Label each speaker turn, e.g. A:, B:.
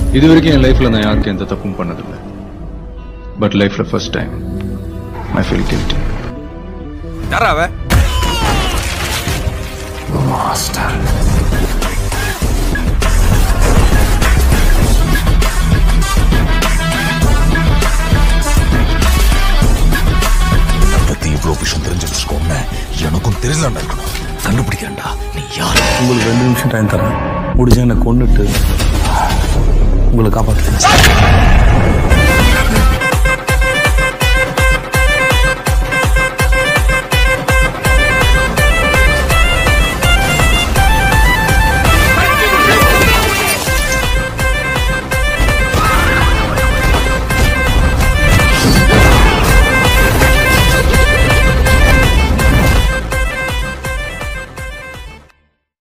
A: இது வரைக்கும் என் லைஃப்ல நான் யாருக்கும் எந்த தப்பும் பண்ணதில்லை பட் லைஃப்ல first time I feel guilty
B: யாரா அவ
A: மாஸ்டர்
C: பத்தி இவ்வளவு விஷயம் தெரிஞ்சு வச்சுக்கோன்னு எனக்கும் தெரிஞ்சாண்டா இருக்கணும் கண்டுபிடிக்கிறேன்டா நீ யார்
D: உங்களுக்கு ரெண்டு நிமிஷம் டைம் தரேன் முடிஞ்சா என்னை கொண்டுட்டு உங்களை காப்பாற்றுங்க